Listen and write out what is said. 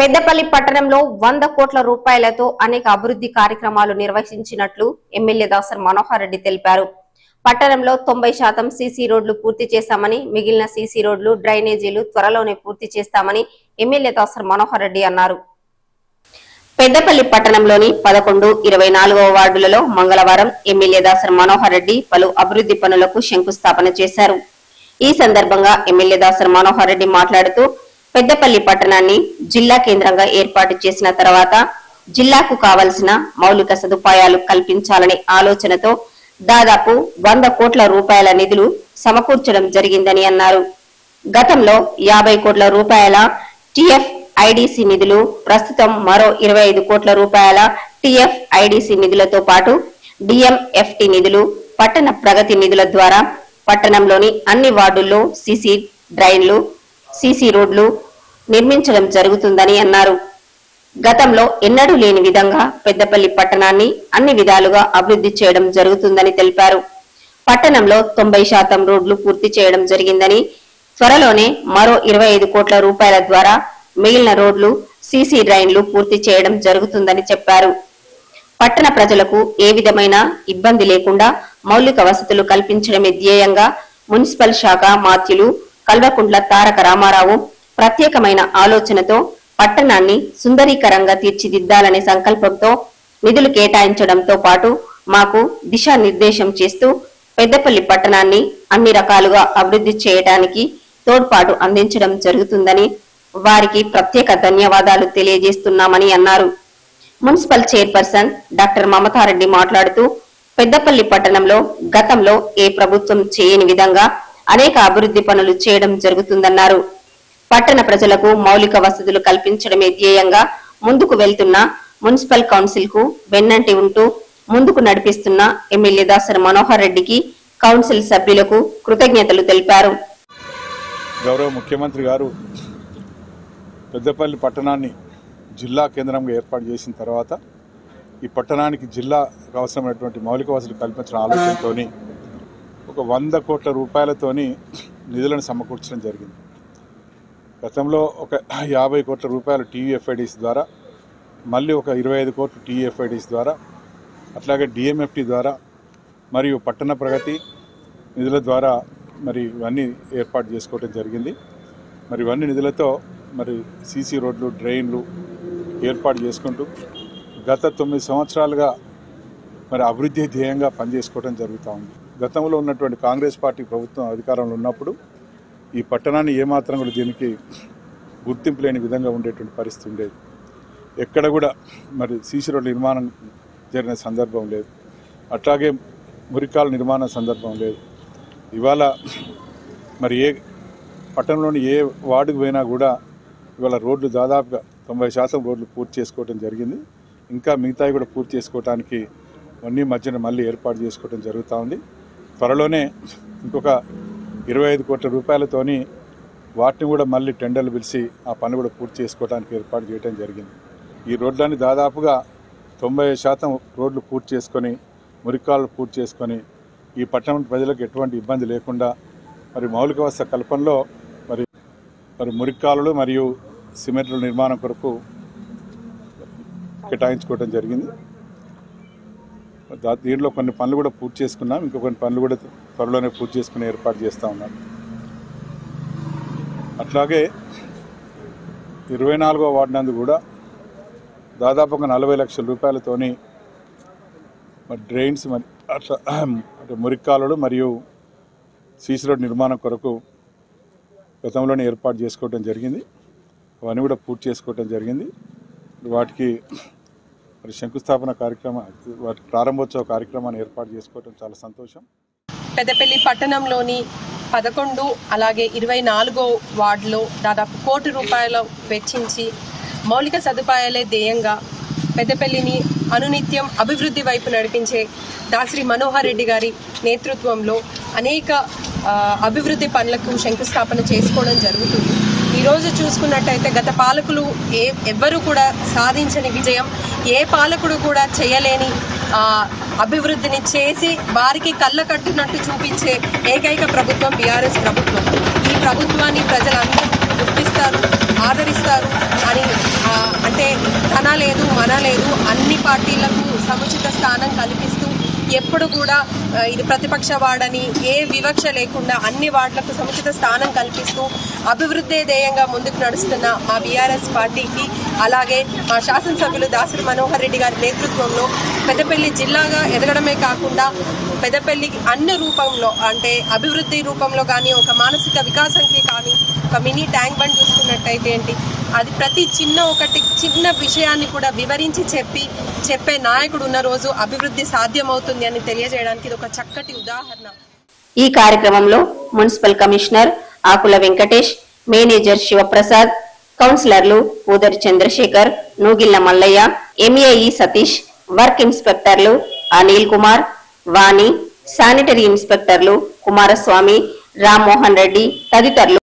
పెద్దపల్లి పట్టణంలో వంద కోట్ల రూపాయలతో అనేక అభివృద్ధి కార్యక్రమాలు నిర్వహించినట్లు ఎమ్మెల్యే దాసర్ మనోహర్ రెడ్డి తెలిపారు పట్టణంలో తొంభై శాతం సీసీ రోడ్లు పూర్తి చేస్తామని మిగిలిన సీసీ రోడ్లు డ్రైనేజీలు త్వరలోనే పూర్తి చేస్తామని ఎమ్మెల్యే దాసర్ మనోహర్ రెడ్డి అన్నారు పెద్దపల్లి పట్టణంలోని పదకొండు ఇరవై నాలుగవ వార్డులలో మంగళవారం ఎమ్మెల్యే దాసర్ మనోహర్ రెడ్డి పలు అభివృద్ధి పనులకు శంకుస్థాపన చేశారు ఈ సందర్భంగా ఎమ్మెల్యే దాసర్ మనోహర్ రెడ్డి మాట్లాడుతూ పెద్దపల్లి పట్టణాన్ని జిల్లా కేంద్రంగా ఏర్పాటు చేసిన తర్వాత జిల్లాకు కావలసిన మౌలిక సదుపాయాలు కల్పించాలనే ఆలోచనతో దాదాపు వంద కోట్ల రూపాయల నిధులు సమకూర్చడం జరిగిందని అన్నారు గతంలో యాభై కోట్ల రూపాయల టిఎఫ్ ఐడిసి నిధులు ప్రస్తుతం మరో ఇరవై ఐదు కోట్ల రూపాయల టిఎఫ్ ఐడిసి నిధులతో పాటు డిఎంఎఫ్టి నిధులు పట్టణ ప్రగతి నిధుల ద్వారా పట్టణంలోని అన్ని వార్డుల్లో సీసీ డ్రైన్లు సీసీ రోడ్లు నిర్మించడం జరుగుతుందని అన్నారు గతంలో ఎన్నడూ లేని విధంగా పెద్దపల్లి పట్టణాన్ని అన్ని విధాలుగా అభివృద్ధి చేయడం జరుగుతుందని తెలిపారు పట్టణంలో తొంభై శాతం రోడ్లు పూర్తి చేయడం జరిగిందని త్వరలోనే మరో ఇరవై ఐదు కోట్ల రూపాయల ద్వారా మిగిలిన రోడ్లు సీసీ డ్రైన్లు పూర్తి చేయడం జరుగుతుందని చెప్పారు పట్టణ ప్రజలకు ఏ విధమైన ఇబ్బంది లేకుండా మౌలిక వసతులు కల్పించడమే ధ్యేయంగా మున్సిపల్ శాఖ మాత్యులు కల్వకుంట్ల తారక రామారావు ప్రత్యేకమైన ఆలోచనతో పట్టణాన్ని సుందరీకరంగా తీర్చిదిద్దాలనే సంకల్పంతో నిధులు కేటాయించడంతో పాటు మాకు దిశానిర్దేశం చేస్తూ పెద్దపల్లి పట్టణాన్ని అన్ని రకాలుగా అభివృద్ధి చేయడానికి తోడ్పాటు అందించడం జరుగుతుందని వారికి ప్రత్యేక ధన్యవాదాలు తెలియజేస్తున్నామని అన్నారు మున్సిపల్ చైర్పర్సన్ డాక్టర్ మమతారెడ్డి మాట్లాడుతూ పెద్దపల్లి పట్టణంలో గతంలో ఏ ప్రభుత్వం చేయని విధంగా అనేక అభివృద్ధి పనులు చేయడం జరుగుతుందన్నారు పట్టణ ప్రజలకు మౌలిక వసతులు కల్పించడమే ధ్యేయంగా ముందుకు వెళ్తున్న మున్సిపల్ కౌన్సిల్ కు వెన్నంటి ఉంటూ ముందుకు నడిపిస్తున్న ఎమ్మెల్యే దాసరి మనోహర్ రెడ్డికి కౌన్సిల్ సభ్యులకు కృతజ్ఞతలు తెలిపారు గౌరవ ముఖ్యమంత్రి గారు పెద్దపల్లి పట్టణాన్ని జిల్లా కేంద్రంగా ఏర్పాటు చేసిన తర్వాత ఈ పట్టణానికి జిల్లాకు అవసరమైనటువంటి మౌలిక వసతులు కల్పించిన ఆలోచనతోని ఒక వంద కోట్ల రూపాయలతోని నిధులను సమకూర్చడం జరిగింది గతంలో ఒక యాభై కోట్ల రూపాయలు టీవీఎఫ్ఐడిస్ ద్వారా మళ్ళీ ఒక ఇరవై ఐదు కోట్లు టీఎఫ్ఐడిస్ ద్వారా అట్లాగే డిఎంఎఫ్టి ద్వారా మరియు పట్టణ ప్రగతి నిధుల ద్వారా మరి ఇవన్నీ ఏర్పాటు చేసుకోవడం జరిగింది మరి ఇవన్నీ నిధులతో మరి సీసీ రోడ్లు డ్రైన్లు ఏర్పాటు చేసుకుంటూ గత తొమ్మిది సంవత్సరాలుగా మరి అభివృద్ధి ధ్యేయంగా పనిచేసుకోవడం జరుగుతూ ఉంది గతంలో ఉన్నటువంటి కాంగ్రెస్ పార్టీ ప్రభుత్వం అధికారంలో ఉన్నప్పుడు ఈ పట్టణాన్ని ఏమాత్రం కూడా దీనికి గుర్తింపు లేని విధంగా ఉండేటువంటి పరిస్థితి ఉండేది ఎక్కడ కూడా మరి సీసీ రోడ్ల నిర్మాణం జరిగిన సందర్భం లేదు అట్లాగే మురికాల నిర్మాణ సందర్భం లేదు ఇవాళ మరి ఏ పట్టణంలోని ఏ వార్డుకు పోయినా కూడా ఇవాళ రోడ్లు దాదాపుగా తొంభై శాతం రోడ్లు పూర్తి చేసుకోవడం జరిగింది ఇంకా మిగతావి కూడా పూర్తి చేసుకోవడానికి అన్ని మధ్యన మళ్ళీ ఏర్పాటు చేసుకోవడం జరుగుతూ ఉంది త్వరలోనే ఇంకొక ఇరవై ఐదు కోట్ల రూపాయలతోని వాటిని కూడా మళ్ళీ టెండర్లు పిలిచి ఆ పని కూడా పూర్తి చేసుకోవడానికి ఏర్పాటు చేయడం జరిగింది ఈ రోడ్లన్నీ దాదాపుగా తొంభై శాతం రోడ్లు పూర్తి చేసుకొని మురికాలు పూర్తి చేసుకొని ఈ పట్టణం ప్రజలకు ఎటువంటి ఇబ్బంది లేకుండా మరి మౌలిక వసతి కల్పనలో మరి మరి మురికాలు మరియు సిమెంట్ల నిర్మాణం కొరకు కేటాయించుకోవడం జరిగింది దా- దీంట్లో కొన్ని పనులు కూడా పూర్తి చేసుకున్నాం ఇంకో కొన్ని పనులు కూడా త్వరలోనే పూర్తి చేసుకునే ఏర్పాటు చేస్తూ ఉన్నాం అట్లాగే ఇరవై నాలుగో వార్డు నందు కూడా దాదాపు ఒక నలభై లక్షల రూపాయలతోని మరి డ్రైన్స్ మరి అట్లా అంటే మురిక్కాలుడు మరియు సీసీ రోడ్ నిర్మాణం కొరకు గతంలోనే ఏర్పాటు చేసుకోవడం జరిగింది అవన్నీ కూడా పూర్తి చేసుకోవడం జరిగింది వాటికి మరి శంకుస్థాపన కార్యక్రమం వాటి ప్రారంభోత్సవ కార్యక్రమాన్ని ఏర్పాటు చేసుకోవడం చాలా సంతోషం పెద్దపల్లి పట్టణంలోని పదకొండు అలాగే ఇరవై నాలుగో వార్డులో దాదాపు కోటి రూపాయలు వెచ్చించి మౌలిక సదుపాయాలే ధ్యేయంగా పెద్దపల్లిని అనునిత్యం అభివృద్ధి వైపు నడిపించే దాసరి మనోహర్ రెడ్డి గారి నేతృత్వంలో అనేక ఆ, అభివృద్ధి పనులకు శంకుస్థాపన చేసుకోవడం జరుగుతుంది ఈరోజు చూసుకున్నట్టయితే గత పాలకులు ఏ ఎవ్వరూ కూడా సాధించని విజయం ఏ పాలకుడు కూడా చేయలేని ఆ, అభివృద్ధిని చేసి వారికి కళ్ళ కట్టినట్టు చూపించే ఏకైక ప్రభుత్వం బీఆర్ఎస్ ప్రభుత్వం ఈ ప్రభుత్వాన్ని ప్రజలందరూ గుర్తిస్తారు ఆదరిస్తారు అని ఆ, ధన లేదు మన లేదు అన్ని పార్టీలకు సముచిత స్థానం కల్పిస్తూ ఎప్పుడు కూడా ఆ, ఇది ప్రతిపక్ష వాడని ఏ వివక్ష లేకుండా అన్ని వార్డులకు సముచిత స్థానం కల్పిస్తూ అభివృద్ధి ధ్యేయంగా ముందుకు నడుస్తున్న మా బీఆర్ఎస్ పార్టీకి అలాగే మా శాసనసభ్యులు దాసరి మనోహర్ రెడ్డి గారి నేతృత్వంలో పెద్దపల్లి జిల్లాగా ఎదగడమే కాకుండా పెద్దపల్లి అన్ని రూపంలో అంటే అభివృద్ధి రూపంలో కానీ ఒక మానసిక వికాసానికి కానీ ఒక మినీ ట్యాంక్ బండ్ చూసుకున్నట్టయితే ఏంటి అది ప్రతి చిన్న ఒకటి చిన్న విషయాన్ని కూడా వివరించి చెప్పి చెప్పే నాయకుడు ఉన్న రోజు అభివృద్ధి సాధ్యమవుతుంది అని తెలియజేయడానికి ఇది ఒక చక్కటి ఉదాహరణ ఈ కార్యక్రమంలో municipal commissioner Akula Venkatesh manager Sivaprasad కౌన్సిలర్లు పూదరి చంద్రశేఖర్ నూగిళ్ల మల్లయ్య ఎంఏఈ సతీష్ వర్క్ ఇన్స్పెక్టర్లు అనిల్ కుమార్ వాణి శానిటరీ ఇన్స్పెక్టర్లు కుమారస్వామి రామ్మోహన్ రెడ్డి తదితరులు